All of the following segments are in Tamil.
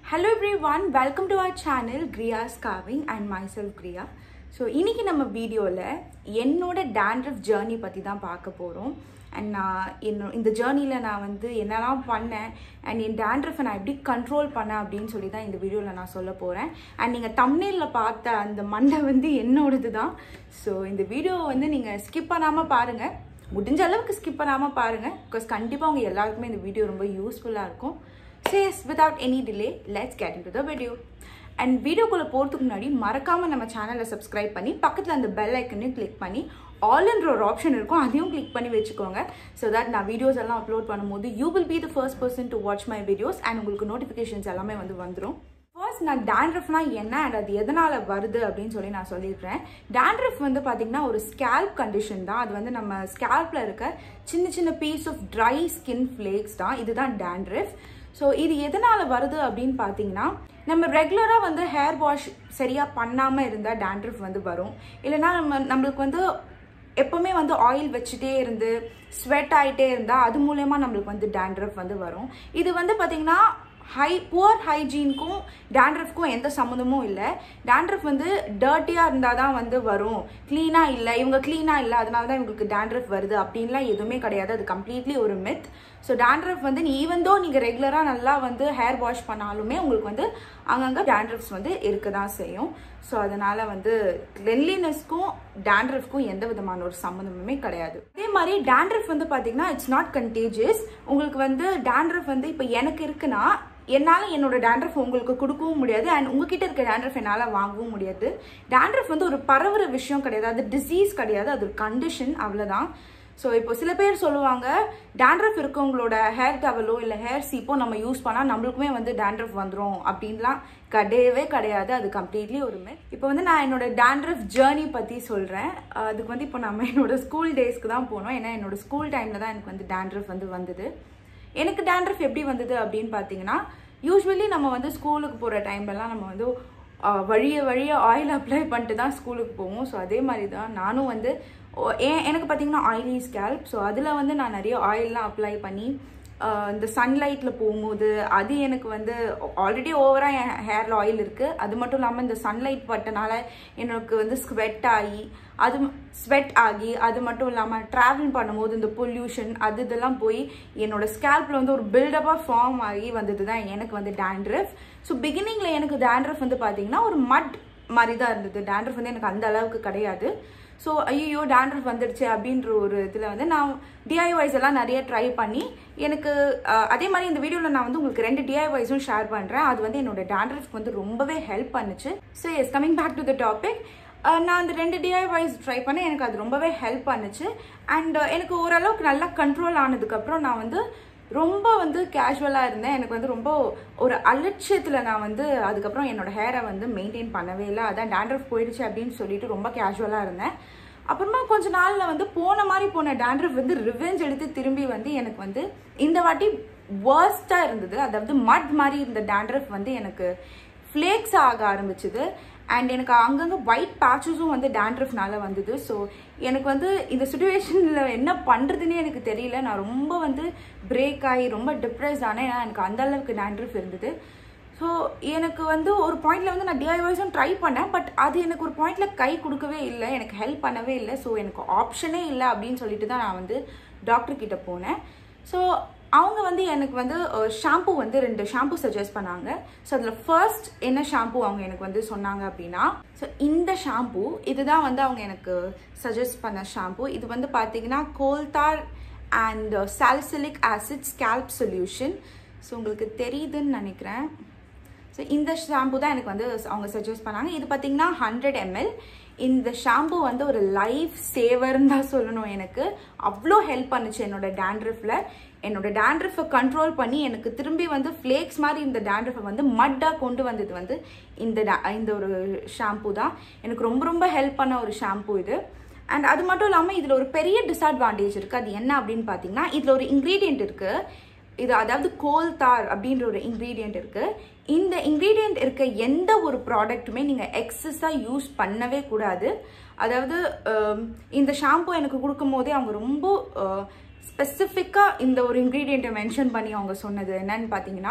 hello everyone welcome to our channel Kriya's காவிங் and myself Kriya so இன்னைக்கு நம்ம வீடியோவில் என்னோட டேண்ட்ரஃப் ஜேர்னி பற்றி தான் பார்க்க போகிறோம் அண்ட் நான் என்னோ இந்த ஜேர்னியில் நான் வந்து என்னெல்லாம் பண்ணேன் அண்ட் என் டேண்ட்ரஃபை நான் எப்படி கண்ட்ரோல் பண்ணேன் அப்படின்னு சொல்லி தான் இந்த வீடியோவில் நான் சொல்ல போகிறேன் அண்ட் நீங்கள் தம்னேலில் பார்த்த அந்த மண்டை வந்து என்னோடது தான் ஸோ இந்த வீடியோவை வந்து நீங்கள் ஸ்கிப் பண்ணாமல் பாருங்கள் முடிஞ்ச அளவுக்கு ஸ்கிப் பண்ணாமல் பாருங்கள் பிகாஸ் கண்டிப்பாக உங்கள் எல்லாருக்குமே இந்த வீடியோ ரொம்ப யூஸ்ஃபுல்லாக இருக்கும் சேஸ் without any delay let's get into the video and வீடியோக்குள்ளே போகிறதுக்கு முன்னாடி மறக்காமல் நம்ம சேனலை சப்ஸ்கிரைப் பண்ணி பக்கத்தில் அந்த பெல் ஐக்கனையும் கிளிக் பண்ணி ஆல்ன்ற ஒரு ஆப்ஷன் இருக்கும் அதையும் கிளிக் பண்ணி வச்சுக்கோங்க ஸோ தட் நான் வீடியோஸ் எல்லாம் அப்லோட் பண்ணும்போது you will be the first person to watch my videos and உங்களுக்கு நோட்டிஃபிகேஷன்ஸ் எல்லாமே வந்து வந்துடும் ஃபர்ஸ்ட் நான் டேண்ட்ரஃப்னா என்ன அண்ட் அது எதனால் வருது அப்படின்னு சொல்லி நான் சொல்லிடுறேன் டேண்ட்ரஃப் வந்து பார்த்தீங்கன்னா ஒரு ஸ்கேல்ப் கண்டிஷன் தான் அது வந்து நம்ம ஸ்கேல்பில் இருக்க சின்ன சின்ன piece of dry skin flakes தான் இதுதான் டேண்ட்ரஃப் ஸோ இது எதனால் வருது அப்படின்னு பார்த்தீங்கன்னா நம்ம ரெகுலராக வந்து ஹேர் வாஷ் சரியாக பண்ணாமல் இருந்தால் டேண்ட்ரஃப் வந்து வரும் இல்லைனா நம்ம நம்மளுக்கு வந்து எப்போவுமே வந்து ஆயில் வச்சுட்டே இருந்து ஸ்வெட் ஆகிட்டே இருந்தால் அது மூலயமா நம்மளுக்கு வந்து டேண்ட்ரஃப் வந்து வரும் இது வந்து பார்த்திங்கன்னா ஹை புவர் ஹைஜீனுக்கும் டேண்ட்ரஃப்க்கும் எந்த சம்மந்தமும் இல்லை டேண்ட்ரஃப் வந்து டர்ட்டியாக இருந்தால் தான் வந்து வரும் க்ளீனாக இல்லை இவங்க க்ளீனாக இல்லை அதனால தான் இவங்களுக்கு டேண்ட்ரஃப் வருது அப்படின்லாம் எதுவுமே கிடையாது அது கம்ப்ளீட்லி ஒரு மித் ஸோ டேண்ட்ரஃப் வந்து ஈவன் தோ நீங்கள் ரெகுலராக நல்லா வந்து ஹேர் வாஷ் பண்ணாலுமே உங்களுக்கு வந்து அங்கங்கே டேண்ட்ரஃப்ஸ் வந்து இருக்க தான் செய்யும் ஸோ அதனால் வந்து கிளென்லினஸ்க்கும் டேண்ட்ரஃப்க்கும் எந்த விதமான ஒரு சம்மந்தமுமே கிடையாது அதே மாதிரி டேண்ட்ரஃப் வந்து பார்த்தீங்கன்னா இட்ஸ் நாட் கண்டேஜியஸ் உங்களுக்கு வந்து டேண்ட்ரஃப் வந்து இப்போ எனக்கு இருக்குன்னா என்னால் என்னோட டேண்ட்ரஃப் உங்களுக்கு கொடுக்கவும் முடியாது அண்ட் உங்ககிட்ட இருக்க டேண்ட்ரஃப் என்னால் வாங்கவும் முடியாது டேண்ட்ரஃப் வந்து ஒரு பரவுற விஷயம் கிடையாது அது டிசீஸ் கிடையாது அது ஒரு கண்டிஷன் அவ்வளோதான் ஸோ இப்போ சில பேர் சொல்லுவாங்க டேண்ட்ரஃப் இருக்கவங்களோட ஹேர் டவலோ இல்லை ஹேர் சீப்போ நம்ம யூஸ் பண்ணால் நம்மளுக்குமே வந்து டேண்ட்ரஃப் வந்துடும் அப்படின்லாம் கிடையவே கிடையாது அது கம்ப்ளீட்லி ஒருமே இப்போ வந்து நான் என்னோட டேண்ட்ரஃப் ஜேர்னி பற்றி சொல்கிறேன் அதுக்கு வந்து இப்போ நம்ம என்னோட ஸ்கூல் டேஸ்க்கு தான் போனோம் ஏன்னா என்னோட ஸ்கூல் டைமில் தான் எனக்கு வந்து டேண்ட்ரஃப் வந்து வந்தது எனக்கு டேண்ட்ரஃப் எப்படி வந்தது அப்படின்னு பார்த்தீங்கன்னா யூஸ்வலி நம்ம வந்து ஸ்கூலுக்கு போகிற டைம்லலாம் நம்ம வந்து வழிய வழிய ஆயில் அப்ளை பண்ணிட்டு தான் ஸ்கூலுக்கு போவோம் ஸோ அதே மாதிரி தான் நானும் வந்து ஏன் எனக்கு பார்த்தீங்கன்னா ஆயிலி ஸ்கேல்ப் ஸோ அதில் வந்து நான் நிறைய ஆயிலெலாம் அப்ளை பண்ணி இந்த சன்லைட்டில் போகும்போது அது எனக்கு வந்து ஆல்ரெடி ஓவராக என் ஹேரில் ஆயில் இருக்குது அது மட்டும் இல்லாமல் இந்த சன்லைட் பட்டனால எனக்கு வந்து ஸ்வெட் ஆகி அது ஸ்வெட் ஆகி அது மட்டும் இல்லாமல் ட்ராவல் பண்ணும்போது இந்த பொல்யூஷன் அது இதெல்லாம் போய் என்னோட ஸ்கேல்பில் வந்து ஒரு பில்டப்பாக ஃபார்ம் ஆகி வந்தது தான் எனக்கு வந்து டேண்ட்ரஃப் ஸோ பிகினிங்கில் எனக்கு டேண்ட்ரஃப் வந்து பார்த்தீங்கன்னா ஒரு மட் மாதிரி தான் இருந்தது டேண்ட்ரஃப் வந்து எனக்கு அந்த அளவுக்கு கிடையாது ஸோ ஐயோ டேண்ட்ரஃப் வந்துடுச்சு அப்படின்ற ஒரு இதில் வந்து நான் டிஐஒய்ஸ் எல்லாம் நிறைய ட்ரை பண்ணி எனக்கு அதே மாதிரி இந்த வீடியோவில் நான் வந்து உங்களுக்கு ரெண்டு டிஐஒய்ஸும் ஷேர் பண்ணுறேன் அது வந்து என்னோட டேண்ட்ரஃப்க்கு வந்து ரொம்பவே ஹெல்ப் பண்ணுச்சு so yes coming back to the topic நான் அந்த ரெண்டு டிஐஒய்ஸ் ட்ரை பண்ணேன் எனக்கு அது ரொம்பவே ஹெல்ப் பண்ணுச்சு அண்ட் எனக்கு ஓரளவுக்கு நல்லா கண்ட்ரோல் ஆனதுக்கப்புறம் நான் வந்து ரொம்ப வந்து கேஷுவலாக இருந்தேன் எனக்கு வந்து ரொம்ப ஒரு அலட்சியத்தில் நான் வந்து அதுக்கப்புறம் என்னோட ஹேரை வந்து மெயின்டைன் பண்ணவே இல்லை அதான் டேண்ட்ரஃப் போயிடுச்சு அப்படின்னு சொல்லிட்டு ரொம்ப கேஷுவலாக இருந்தேன் அப்புறமா கொஞ்ச நாளில் வந்து போன மாதிரி போன டேண்ட்ரஃப் வந்து ரிவெஞ்ச் எடுத்து திரும்பி வந்து எனக்கு வந்து இந்த வாட்டி வேர்ஸ்டாக இருந்தது அதாவது மட் மாதிரி இருந்த டேண்ட்ரஃப் வந்து எனக்கு ஃப்ளேக்ஸ் ஆக ஆரம்பிச்சுது அண்ட் எனக்கு அங்கங்கே ஒயிட் பேச்சஸும் வந்து டேண்ட்ரஃப்னால வந்தது ஸோ எனக்கு வந்து இந்த சுச்சுவேஷனில் என்ன பண்ணுறதுன்னே எனக்கு தெரியல நான் ரொம்ப வந்து பிரேக் ஆகி ரொம்ப டிப்ரெஸ்ட் ஆனேன் ஏன்னா எனக்கு அந்த அளவுக்கு டேண்ட்ரஃப் இருந்தது ஸோ எனக்கு வந்து ஒரு பாயிண்டில் வந்து நான் டிஐவாய்ஸும் ட்ரை பண்ணேன் பட் அது எனக்கு ஒரு பாயிண்டில் கை கொடுக்கவே இல்லை எனக்கு ஹெல்ப் பண்ணவே இல்லை ஸோ எனக்கு ஆப்ஷனே இல்லை அப்படின்னு சொல்லிட்டு தான் நான் வந்து டாக்டர் கிட்ட போனேன் ஸோ அவங்க வந்து எனக்கு வந்து ஷாம்பு வந்து ரெண்டு ஷாம்பு சஜஸ்ட் பண்ணாங்க ஸோ அதில் ஃபர்ஸ்ட் என்ன ஷாம்பு அவங்க எனக்கு வந்து சொன்னாங்க அப்படின்னா ஸோ இந்த ஷாம்பு இதுதான் வந்து அவங்க எனக்கு சஜஸ்ட் பண்ண ஷாம்பு இது வந்து பார்த்தீங்கன்னா coal tar and salicylic acid scalp solution so உங்களுக்கு தெரியுதுன்னு நினைக்கிறேன் ஸோ இந்த ஷாம்பு தான் எனக்கு வந்து அவங்க சஜஸ்ட் பண்ணாங்க இது பார்த்தீங்கன்னா ஹண்ட்ரட் எம்எல் இந்த ஷாம்பு வந்து ஒரு லைஃப் சேவர்னு தான் சொல்லணும் எனக்கு அவ்வளோ ஹெல்ப் பண்ணுச்சு என்னோட டேண்ட்ரஃபில் என்னோட டேண்ட்ரஃபை கண்ட்ரோல் பண்ணி எனக்கு திரும்பி வந்து ஃப்ளேக்ஸ் மாதிரி இந்த டேண்ட்ரஃபை வந்து மட்டாக கொண்டு வந்தது வந்து இந்த இந்த ஒரு ஷாம்பு தான் எனக்கு ரொம்ப ரொம்ப ஹெல்ப் பண்ண ஒரு ஷாம்பு இது அண்ட் அது மட்டும் இல்லாமல் இதில் ஒரு பெரிய டிஸ்அட்வான்டேஜ் இருக்குது அது என்ன அப்படின்னு பார்த்தீங்கன்னா இதில் ஒரு இன்க்ரீடியண்ட் இருக்குது இது அதாவது கோல் தார் அப்படின்ற ஒரு இன்க்ரீடியண்ட் இருக்குது இந்த இன்க்ரீடியண்ட் இருக்க எந்த ஒரு ப்ராடக்ட்டுமே நீங்கள் எக்ஸஸாக யூஸ் பண்ணவே கூடாது அதாவது இந்த ஷாம்பு எனக்கு கொடுக்கும் போதே அவங்க ரொம்ப ஸ்பெசிஃபிக்காக இந்த ஒரு இன்க்ரீடியண்ட்டை மென்ஷன் பண்ணி அவங்க சொன்னது என்னன்னு பார்த்தீங்கன்னா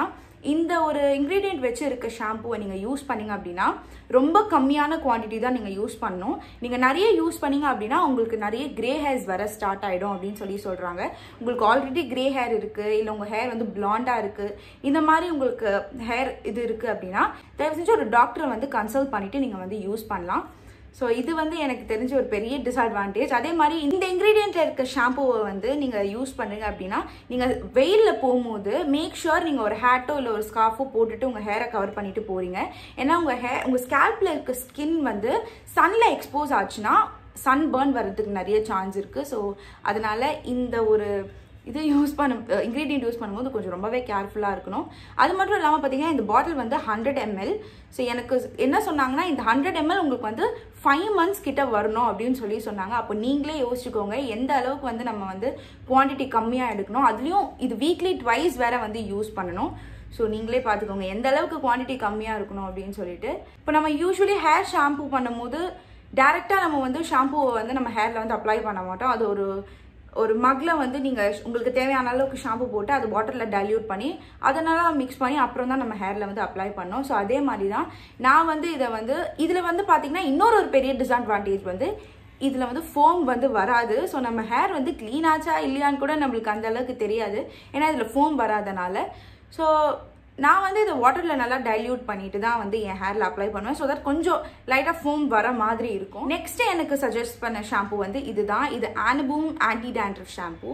இந்த ஒரு இன்க்ரீடியன்ட் வச்சு இருக்க ஷாம்புவை நீங்கள் யூஸ் பண்ணீங்க அப்படின்னா ரொம்ப கம்மியான குவான்டிட்டி தான் நீங்கள் யூஸ் பண்ணணும் நீங்கள் நிறைய யூஸ் பண்ணீங்க அப்படின்னா உங்களுக்கு நிறைய கிரே ஹேர்ஸ் வர ஸ்டார்ட் ஆகிடும் அப்படின்னு சொல்லி சொல்கிறாங்க உங்களுக்கு ஆல்ரெடி கிரே ஹேர் இருக்குது இல்லை உங்கள் ஹேர் வந்து பிளாண்டாக இருக்குது இந்த மாதிரி உங்களுக்கு ஹேர் இது இருக்குது அப்படின்னா தயவு செஞ்சு ஒரு டாக்டரை வந்து கன்சல்ட் பண்ணிவிட்டு நீங்கள் வந்து யூஸ் பண்ணலாம் ஸோ இது வந்து எனக்கு தெரிஞ்ச ஒரு பெரிய டிஸ்அட்வான்டேஜ் அதே மாதிரி இந்த இன்க்ரீடியண்ட்டில் இருக்க ஷாம்புவை வந்து நீங்கள் யூஸ் பண்ணுங்க அப்படின்னா நீங்கள் வெயிலில் போகும்போது மேக் ஷுர் நீங்கள் ஒரு ஹேட்டோ இல்லை ஒரு ஸ்கார்ஃபோ போட்டுட்டு உங்கள் ஹேரை கவர் பண்ணிட்டு போகிறீங்க ஏன்னா உங்கள் ஹேர் உங்கள் ஸ்கேல்பில் இருக்க ஸ்கின் வந்து சன்னில் எக்ஸ்போஸ் ஆச்சுன்னா சன் பேர்ன் வர்றதுக்கு நிறைய சான்ஸ் இருக்குது ஸோ அதனால் இந்த ஒரு இது யூஸ் பண்ண இன்க்ரீடியன்ட் யூஸ் பண்ணும்போது கொஞ்சம் ரொம்பவே கேர்ஃபுல்லாக இருக்கணும் அது மட்டும் இல்லாமல் பார்த்தீங்கன்னா இந்த பாட்டில் வந்து ஹண்ட்ரட் எம்எல் ஸோ எனக்கு என்ன சொன்னாங்கன்னா இந்த ஹண்ட்ரட் எம்எல் உங்களுக்கு வந்து ஃபைவ் மந்த்ஸ் கிட்ட வரணும் அப்படின்னு சொல்லி சொன்னாங்க அப்போ நீங்களே யோசிச்சுக்கோங்க எந்த அளவுக்கு வந்து நம்ம வந்து குவான்டிட்டி கம்மியாக எடுக்கணும் அதுலேயும் இது வீக்லி ட்வைஸ் வேற வந்து யூஸ் பண்ணணும் ஸோ நீங்களே பார்த்துக்கோங்க எந்த அளவுக்கு குவான்டிட்டி கம்மியாக இருக்கணும் அப்படின்னு சொல்லிட்டு இப்போ நம்ம யூஸ்வலி ஹேர் ஷாம்பு பண்ணும்போது டேரெக்டாக நம்ம வந்து ஷாம்புவை வந்து நம்ம ஹேரில் வந்து அப்ளை பண்ண மாட்டோம் அது ஒரு ஒரு மக்கில் வந்து நீங்கள் உங்களுக்கு தேவையான அளவுக்கு ஷாம்பு போட்டு அது வாட்டரில் டைல்யூட் பண்ணி அதனால மிக்ஸ் பண்ணி அப்புறம் தான் நம்ம ஹேரில் வந்து அப்ளை பண்ணோம் ஸோ அதே மாதிரி தான் நான் வந்து இதை வந்து இதில் வந்து பார்த்தீங்கன்னா இன்னொரு ஒரு பெரிய டிஸ்அட்வான்டேஜ் வந்து இதில் வந்து ஃபோம் வந்து வராது ஸோ நம்ம ஹேர் வந்து க்ளீன் ஆச்சா இல்லையான்னு கூட நம்மளுக்கு அந்த அளவுக்கு தெரியாது ஏன்னா இதில் ஃபோம் வராதனால ஸோ நான் வந்து இதை வாட்டரில் நல்லா டைல்யூட் பண்ணிட்டு தான் வந்து என் ஹேரில் அப்ளை பண்ணுவேன் ஸோ தட் கொஞ்சம் லைட்டாக ஃபோம் வர மாதிரி இருக்கும் நெக்ஸ்ட் எனக்கு சஜஸ்ட் பண்ண ஷாம்பு வந்து இதுதான் இது ஆனபூம் ஆன்டி டேண்ட்ரஃப் ஷாம்பு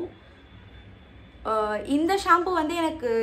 இந்த ஷாம்பு வந்து எனக்கு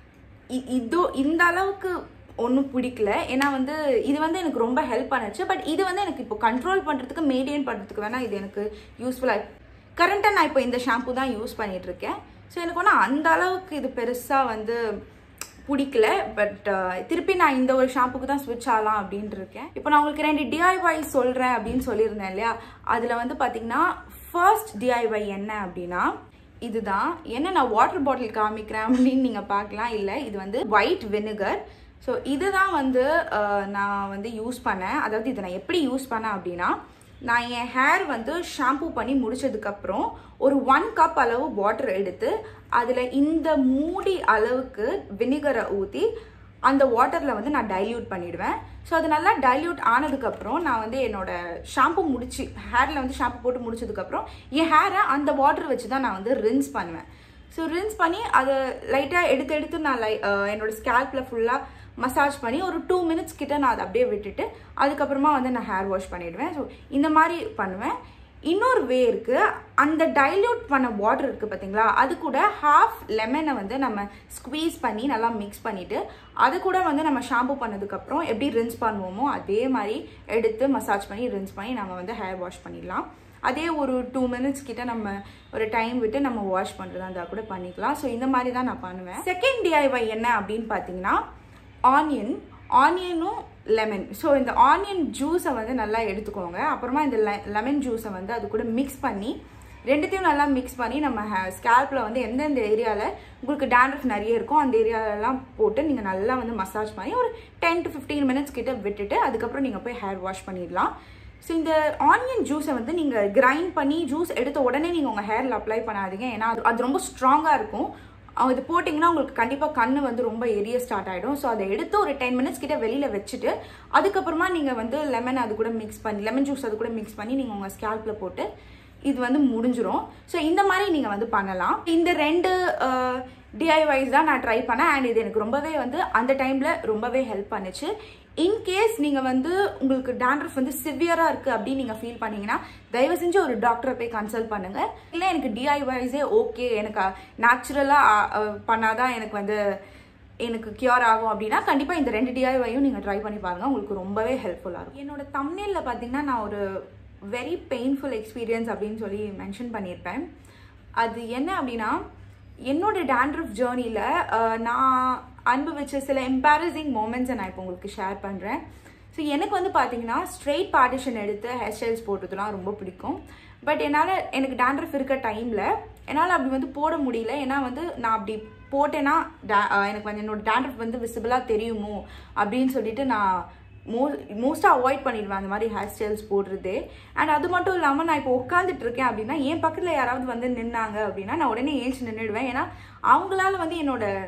இதோ இந்த அளவுக்கு ஒன்றும் பிடிக்கல ஏன்னா வந்து இது வந்து எனக்கு ரொம்ப ஹெல்ப் பண்ணுச்சு பட் இது வந்து எனக்கு இப்போ கண்ட்ரோல் பண்ணுறதுக்கு மெயின்டைன் பண்ணுறதுக்கு வேணால் இது எனக்கு யூஸ்ஃபுல்லாக கரண்ட்டாக நான் இப்போ இந்த ஷாம்பு தான் யூஸ் பண்ணிட்டு இருக்கேன் ஸோ எனக்கு ஒன்றும் அந்த அளவுக்கு இது பெருசாக வந்து பிடிக்கல பட் திருப்பி நான் இந்த ஒரு ஷாம்புக்கு தான் ஸ்விட்ச் ஆகலாம் அப்படின்ட்டு இருக்கேன் இப்போ நான் உங்களுக்கு ரெண்டு டிஐஒய் சொல்கிறேன் அப்படின்னு சொல்லியிருந்தேன் இல்லையா அதில் வந்து பார்த்தீங்கன்னா ஃபர்ஸ்ட் டிஐஒய் என்ன அப்படின்னா இதுதான் என்ன நான் வாட்டர் பாட்டில் காமிக்கிறேன் அப்படின்னு நீங்கள் பார்க்கலாம் இல்லை இது வந்து ஒயிட் வினிகர் ஸோ இதுதான் வந்து நான் வந்து யூஸ் பண்ணேன் அதாவது இதை நான் எப்படி யூஸ் பண்ணேன் அப்படின்னா நான் என் ஹேர் வந்து ஷாம்பூ பண்ணி முடிச்சதுக்கப்புறம் ஒரு ஒன் கப் அளவு வாட்டர் எடுத்து அதில் இந்த மூடி அளவுக்கு வினிகரை ஊற்றி அந்த வாட்டரில் வந்து நான் டைல்யூட் பண்ணிடுவேன் ஸோ அது நல்லா டைல்யூட் ஆனதுக்கப்புறம் நான் வந்து என்னோட ஷாம்பு முடிச்சு ஹேரில் வந்து ஷாம்பு போட்டு முடிச்சதுக்கப்புறம் என் ஹேரை அந்த வாட்டர் வச்சு தான் நான் வந்து ரின்ஸ் பண்ணுவேன் ஸோ ரின்ஸ் பண்ணி அதை லைட்டாக எடுத்து எடுத்து நான் லை என்னோட ஸ்கேல்பில் ஃபுல்லாக மசாஜ் பண்ணி ஒரு டூ மினிட்ஸ் கிட்ட நான் அதை அப்படியே விட்டுட்டு அதுக்கப்புறமா வந்து நான் ஹேர் வாஷ் பண்ணிடுவேன் ஸோ இந்த மாதிரி பண்ணுவேன் இன்னொரு வே இருக்குது அந்த டைல்யூட் பண்ண வாட்டர் இருக்குது பார்த்தீங்களா அது கூட ஹாஃப் லெமனை வந்து நம்ம ஸ்குவீஸ் பண்ணி நல்லா மிக்ஸ் பண்ணிவிட்டு அது கூட வந்து நம்ம ஷாம்பு பண்ணதுக்கப்புறம் எப்படி ரின்ஸ் பண்ணுவோமோ அதே மாதிரி எடுத்து மசாஜ் பண்ணி ரின்ஸ் பண்ணி நம்ம வந்து ஹேர் வாஷ் பண்ணிடலாம் அதே ஒரு டூ மினிட்ஸ் கிட்ட நம்ம ஒரு டைம் விட்டு நம்ம வாஷ் பண்ணுறதா இருந்தால் கூட பண்ணிக்கலாம் ஸோ இந்த மாதிரி தான் நான் பண்ணுவேன் செகண்ட் டிஐஒய் என்ன அப்படின்னு பார்த்தீங்கன்னா ஆனியன் ஆனியனும் லெமன் ஸோ இந்த ஆனியன் ஜூஸை வந்து நல்லா எடுத்துக்கோங்க அப்புறமா இந்த லெமன் ஜூஸை வந்து அது கூட மிக்ஸ் பண்ணி ரெண்டுத்தையும் நல்லா மிக்ஸ் பண்ணி நம்ம ஸ்கேல்பில் வந்து எந்தெந்த ஏரியாவில் உங்களுக்கு டேண்ட்ரஃப் நிறைய இருக்கோ அந்த ஏரியாலெலாம் போட்டு நீங்கள் நல்லா வந்து மசாஜ் பண்ணி ஒரு டென் டு ஃபிஃப்டீன் மினிட்ஸ் கிட்ட விட்டுட்டு அதுக்கப்புறம் நீங்கள் போய் ஹேர் வாஷ் பண்ணிடலாம் ஸோ இந்த ஆனியன் ஜூஸை வந்து நீங்கள் கிரைண்ட் பண்ணி ஜூஸ் எடுத்த உடனே நீங்கள் உங்கள் ஹேரில் அப்ளை பண்ணாதீங்க ஏன்னா அது அது ரொம்ப ஸ்ட்ராங்காக இருக்கும் இது போட்டிங்கன்னா உங்களுக்கு கண்டிப்பாக கண்ணு வந்து ரொம்ப எரிய ஸ்டார்ட் ஆகிடும் ஸோ அதை எடுத்து ஒரு டென் மினிட்ஸ் கிட்ட வெளியில் வச்சுட்டு அதுக்கப்புறமா நீங்கள் வந்து லெமன் அது கூட மிக்ஸ் பண்ணி லெமன் ஜூஸ் அது கூட மிக்ஸ் பண்ணி நீங்கள் உங்கள் ஸ்கேல்பில் போட்டு இது வந்து முடிஞ்சிரும் ஸோ இந்த மாதிரி நீங்கள் வந்து பண்ணலாம் இந்த ரெண்டு டிஐவைஸ் தான் நான் ட்ரை பண்ணேன் அண்ட் இது எனக்கு ரொம்பவே வந்து அந்த டைமில் ரொம்பவே ஹெல்ப் பண்ணுச்சு இன்கேஸ் நீங்கள் வந்து உங்களுக்கு டேண்ட்ரஃப் வந்து சிவியராக இருக்குது அப்படின்னு நீங்கள் ஃபீல் பண்ணீங்கன்னா தயவு செஞ்சு ஒரு டாக்டரை போய் கன்சல்ட் பண்ணுங்கள் இல்லை எனக்கு டிஐவைஸே ஓகே எனக்கு நேச்சுரலாக பண்ணாதான் எனக்கு வந்து எனக்கு கியூர் ஆகும் அப்படின்னா கண்டிப்பாக இந்த ரெண்டு டிஐவையும் நீங்கள் ட்ரை பண்ணி பாருங்கள் உங்களுக்கு ரொம்பவே ஹெல்ப்ஃபுல்லாக இருக்கும் என்னோட தமிழில் பார்த்தீங்கன்னா நான் ஒரு வெரி பெயின்ஃபுல் எக்ஸ்பீரியன்ஸ் அப்படின்னு சொல்லி மென்ஷன் பண்ணியிருப்பேன் அது என்ன அப்படின்னா என்னோட டேண்ட்ரஃப் ஜேர்னியில் நான் அனுபவிச்ச சில எம்பாரசிங் மூமெண்ட்ஸை நான் இப்போ உங்களுக்கு ஷேர் பண்ணுறேன் ஸோ எனக்கு வந்து பார்த்தீங்கன்னா ஸ்ட்ரெயிட் பார்ட்டிஷன் எடுத்து ஹேர் ஸ்டைல்ஸ் போட்டதுலாம் ரொம்ப பிடிக்கும் பட் என்னால் எனக்கு டேண்ட்ரஃப் இருக்க டைமில் என்னால் அப்படி வந்து போட முடியல ஏன்னா வந்து நான் அப்படி போட்டேன்னா எனக்கு வந்து என்னோட டேண்ட்ரஃப் வந்து விசிபிளாக தெரியுமோ அப்படின்னு சொல்லிட்டு நான் மோ மோஸ்ட்டாக அவாய்ட் பண்ணிடுவேன் அந்த மாதிரி ஹேர் ஸ்டைல்ஸ் போடுறதே அண்ட் அது மட்டும் இல்லாமல் நான் இப்போ உட்காந்துட்டு இருக்கேன் அப்படின்னா என் பக்கத்தில் யாராவது வந்து நின்னாங்க அப்படின்னா நான் உடனே ஏஞ்சி நின்றுடுவேன் ஏன்னா அவங்களால வந்து என்னோட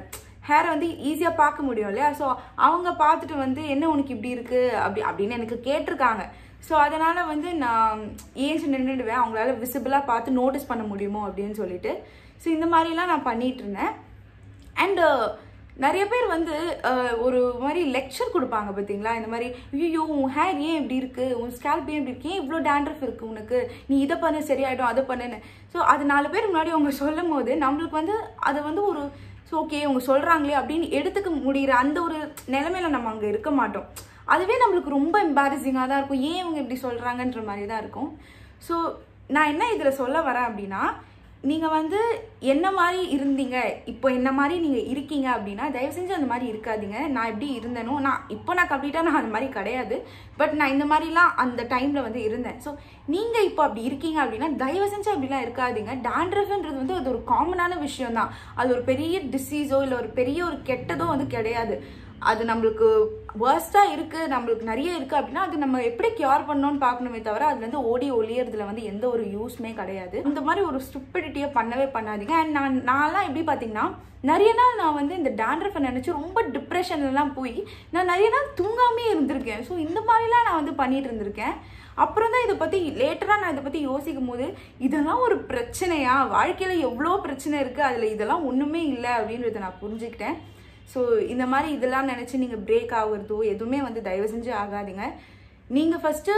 ஹேரை வந்து ஈஸியாக பார்க்க முடியும் இல்லையா ஸோ அவங்க பார்த்துட்டு வந்து என்ன உனக்கு இப்படி இருக்கு அப்படி அப்படின்னு எனக்கு கேட்டிருக்காங்க ஸோ அதனால் வந்து நான் ஏஞ்சி நின்றுடுவேன் அவங்களால விசிபிளாக பார்த்து நோட்டீஸ் பண்ண முடியுமோ அப்படின்னு சொல்லிட்டு ஸோ இந்த மாதிரிலாம் நான் பண்ணிட்டு இருந்தேன் அண்டு நிறைய பேர் வந்து அஹ், ஒரு மாதிரி லெக்சர் கொடுப்பாங்க பார்த்தீங்களா இந்த மாதிரி ஐயோ உன் ஹேர் ஏன் இப்படி இருக்கு உன் ஸ்கேல்ப் ஏன் இப்படி இருக்கு ஏன் இவ்வளோ டேண்ட்ரஃப் இருக்கு உனக்கு நீ இதை பண்ணு சரியாயிடும் அதை பண்ணுன்னு ஸோ அது நாலு பேர் முன்னாடி அவங்க சொல்லும் போது நம்மளுக்கு வந்து அது வந்து ஒரு ஸோ ஓகே அவங்க சொல்கிறாங்களே அப்படின்னு எடுத்துக்க முடிகிற அந்த ஒரு நிலைமையில நம்ம அங்கே இருக்க மாட்டோம் அதுவே நம்மளுக்கு ரொம்ப எம்பாரசிங்காக தான் இருக்கும் ஏன் இவங்க இப்படி சொல்கிறாங்கன்ற மாதிரி தான் இருக்கும் ஸோ நான் என்ன இதில் சொல்ல வரேன் அப்படின்னா நீங்கள் வந்து என்ன மாதிரி இருந்தீங்க இப்போ என்ன மாதிரி நீங்கள் இருக்கீங்க அப்படின்னா தயவு செஞ்சு அந்த மாதிரி இருக்காதீங்க நான் எப்படி இருந்தேனோ நான் இப்போ நான் கம்ப்ளீட்டாக நான் அந்த மாதிரி கிடையாது பட் நான் இந்த மாதிரிலாம் அந்த டைமில் வந்து இருந்தேன் ஸோ நீங்கள் இப்போ அப்படி இருக்கீங்க அப்படின்னா தயவு செஞ்சு அப்படிலாம் இருக்காதீங்க டேண்ட்ரஃப்ன்றது வந்து அது ஒரு காமனான விஷயம் தான் அது ஒரு பெரிய டிசீஸோ இல்லை ஒரு பெரிய ஒரு கெட்டதோ வந்து கிடையாது அது நம்மளுக்கு வேர்ஸ்ட்டாக இருக்குது நம்மளுக்கு நிறைய இருக்குது அப்படின்னா அது நம்ம எப்படி கியூர் பண்ணணும்னு பார்க்கணுமே தவிர அதுலேருந்து ஓடி ஒளியறதுல வந்து எந்த ஒரு யூஸ்மே கிடையாது இந்த மாதிரி ஒரு ஸ்டூப்பிடிட்டியை பண்ணவே பண்ணாதீங்க அண்ட் நான் நான்லாம் எப்படி பார்த்தீங்கன்னா நிறைய நாள் நான் வந்து இந்த டேண்ட்ரஃபை நினச்சி ரொம்ப டிப்ரெஷன்லாம் போய் நான் நிறைய நாள் தூங்காமே இருந்திருக்கேன் ஸோ இந்த மாதிரிலாம் நான் வந்து பண்ணிட்டு இருந்திருக்கேன் அப்புறம் தான் இதை பற்றி லேட்டராக நான் இதை பற்றி யோசிக்கும் போது இதெல்லாம் ஒரு பிரச்சனையா வாழ்க்கையில் எவ்வளோ பிரச்சனை இருக்குது அதில் இதெல்லாம் ஒன்றுமே இல்லை அப்படின்றத நான் புரிஞ்சுக்கிட்டேன் ஸோ இந்த மாதிரி இதெல்லாம் நினச்சி நீங்கள் பிரேக் ஆகுறதோ எதுவுமே வந்து தயவு செஞ்சு ஆகாதீங்க நீங்கள் ஃபஸ்ட்டு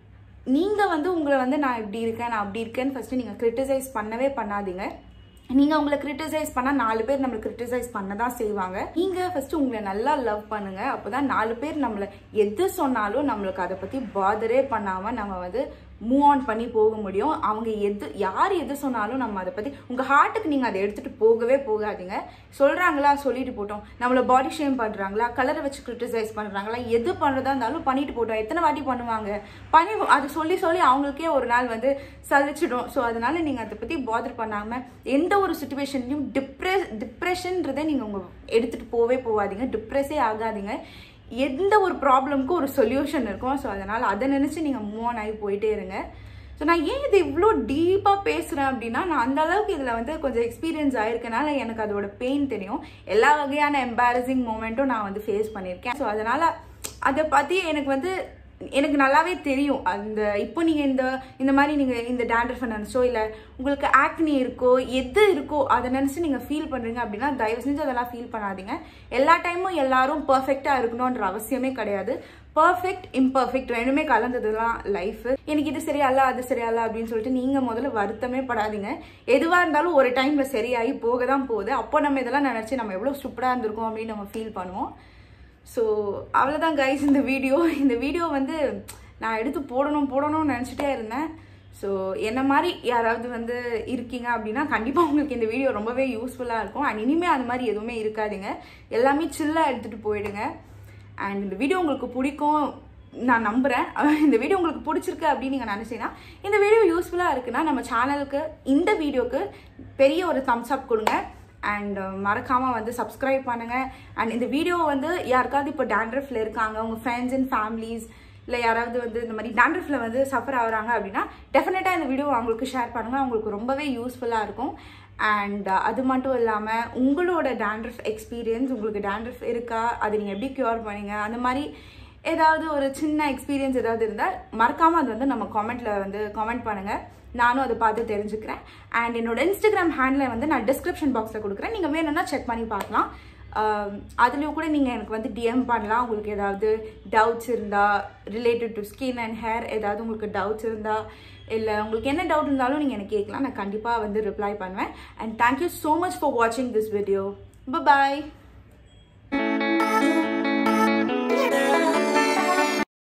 நீங்கள் வந்து உங்களை வந்து நான் இப்படி இருக்கேன் நான் அப்படி இருக்கேன்னு ஃபஸ்ட்டு நீங்கள் கிரிட்டிசைஸ் பண்ணவே பண்ணாதீங்க நீங்கள் உங்களை கிரிட்டிசைஸ் பண்ணால் நாலு பேர் நம்மளை கிரிட்டிசைஸ் பண்ண தான் செய்வாங்க நீங்கள் ஃபஸ்ட்டு உங்களை நல்லா லவ் பண்ணுங்கள் அப்போ தான் நாலு பேர் நம்மளை எது சொன்னாலும் நம்மளுக்கு அதை பற்றி பாதரே பண்ணாமல் நம்ம வந்து மூவ் ஆன் பண்ணி போக முடியும் அவங்க எது யார் எது சொன்னாலும் நம்ம அதை பற்றி உங்கள் ஹார்ட்டுக்கு நீங்கள் அதை எடுத்துகிட்டு போகவே போகாதீங்க சொல்கிறாங்களா சொல்லிட்டு போட்டோம் நம்மளை பாடி ஷேம் பண்ணுறாங்களா கலரை வச்சு கிரிட்டிசைஸ் பண்ணுறாங்களா எது பண்ணுறதா இருந்தாலும் பண்ணிட்டு போட்டோம் எத்தனை வாட்டி பண்ணுவாங்க பண்ணி அது சொல்லி சொல்லி அவங்களுக்கே ஒரு நாள் வந்து சலிச்சிடும் ஸோ அதனால நீங்கள் அதை பற்றி பாதர் பண்ணாமல் எந்த ஒரு சுச்சுவேஷன்லையும் டிப்ரெஸ் டிப்ரெஷன்றதை நீங்கள் உங்கள் எடுத்துகிட்டு போவே போகாதீங்க டிப்ரெஸ்ஸே ஆகாதீங்க எந்த ஒரு ப்ராப்ளம்க்கும் ஒரு சொல்யூஷன் இருக்கும் ஸோ அதனால் அதை நினச்சி நீங்கள் மூவ் ஆன் ஆகி போயிட்டே இருங்க ஸோ நான் ஏன் இது இவ்வளோ டீப்பாக பேசுகிறேன் அப்படின்னா நான் அந்த அளவுக்கு இதில் வந்து கொஞ்சம் எக்ஸ்பீரியன்ஸ் ஆயிருக்கனால எனக்கு அதோட பெயின் தெரியும் எல்லா வகையான எம்பாரசிங் மூமெண்ட்டும் நான் வந்து ஃபேஸ் பண்ணியிருக்கேன் ஸோ அதனால் அதை பற்றி எனக்கு வந்து எனக்கு நல்லாவே தெரியும் அந்த இப்போ நீங்கள் இந்த இந்த மாதிரி நீங்கள் இந்த டேண்ட்ரஃபை நினச்சோ இல்லை உங்களுக்கு ஆக்னி இருக்கோ எது இருக்கோ அதை நினச்சி நீங்கள் ஃபீல் பண்ணுறீங்க அப்படின்னா தயவு செஞ்சு அதெல்லாம் ஃபீல் பண்ணாதீங்க எல்லா டைமும் எல்லாரும் பர்ஃபெக்டாக இருக்கணுன்ற அவசியமே கிடையாது பர்ஃபெக்ட் இம்பர்ஃபெக்ட் ரெண்டுமே கலந்தது தான் லைஃப் எனக்கு இது சரியால அது சரியால அப்படின்னு சொல்லிட்டு நீங்கள் முதல்ல வருத்தமே படாதீங்க எதுவாக இருந்தாலும் ஒரு டைமில் சரியாகி போக தான் போகுது அப்போ நம்ம இதெல்லாம் நினச்சி நம்ம எவ்வளோ ஸ்டூப்படாக இருந்திருக்கோம் அப்படின்னு நம்ம ஃபீல் பண்ணுவோம் ஸோ அவ்வளோதான் கைஸ் இந்த வீடியோ இந்த வீடியோ வந்து நான் எடுத்து போடணும் போடணும்னு நினச்சிட்டே இருந்தேன் ஸோ என்ன மாதிரி யாராவது வந்து இருக்கீங்க அப்படின்னா கண்டிப்பாக உங்களுக்கு இந்த வீடியோ ரொம்பவே யூஸ்ஃபுல்லாக இருக்கும் அண்ட் இனிமேல் அந்த மாதிரி எதுவுமே இருக்காதுங்க எல்லாமே சில்லாக எடுத்துகிட்டு போயிடுங்க அண்ட் இந்த வீடியோ உங்களுக்கு பிடிக்கும் நான் நம்புகிறேன் இந்த வீடியோ உங்களுக்கு பிடிச்சிருக்கு அப்படின்னு நீங்கள் நினச்சிங்கன்னா இந்த வீடியோ யூஸ்ஃபுல்லாக இருக்குன்னா நம்ம சேனலுக்கு இந்த வீடியோக்கு பெரிய ஒரு தம்ஸ் அப் கொடுங்க அண்ட் மறக்காமல் வந்து சப்ஸ்கிரைப் பண்ணுங்கள் அண்ட் இந்த வீடியோ வந்து யாருக்காவது இப்போ டேண்ட்ரஃபில் இருக்காங்க உங்கள் ஃப்ரெண்ட்ஸ் அண்ட் ஃபேமிலிஸ் இல்லை யாராவது வந்து இந்த மாதிரி டேண்ட்ரஃபில் வந்து சஃபர் ஆகுறாங்க அப்படின்னா டெஃபினட்டாக இந்த வீடியோ அவங்களுக்கு ஷேர் பண்ணுங்கள் அவங்களுக்கு ரொம்பவே யூஸ்ஃபுல்லாக இருக்கும் அண்ட் அது மட்டும் இல்லாமல் உங்களோட டேண்ட்ரஃப் எக்ஸ்பீரியன்ஸ் உங்களுக்கு டேண்ட்ரஃப் இருக்கா அது நீங்கள் எப்படி க்யூர் பண்ணீங்க அந்த மாதிரி ஏதாவது ஒரு சின்ன எக்ஸ்பீரியன்ஸ் ஏதாவது இருந்தால் மறக்காமல் அது வந்து நம்ம காமெண்ட்டில் வந்து காமெண்ட் பண்ணுங்கள் நானும் அதை பார்த்து தெரிஞ்சுக்கிறேன் அண்ட் என்னோட இன்ஸ்டாகிராம் ஹேண்டில் வந்து நான் டிஸ்கிரிப்ஷன் பாக்ஸில் கொடுக்குறேன் நீங்கள் வேணும்னா செக் பண்ணி பார்க்கலாம் அதுலேயும் கூட நீங்கள் எனக்கு வந்து டிஎம் பண்ணலாம் உங்களுக்கு ஏதாவது டவுட்ஸ் இருந்தால் related to skin and hair ஏதாவது உங்களுக்கு டவுட்ஸ் இருந்தால் இல்லை உங்களுக்கு என்ன டவுட் இருந்தாலும் நீங்கள் எனக்கு கேட்கலாம் நான் கண்டிப்பாக வந்து ரிப்ளை பண்ணுவேன் and thank you so much for வாட்சிங் திஸ் வீடியோ பாய்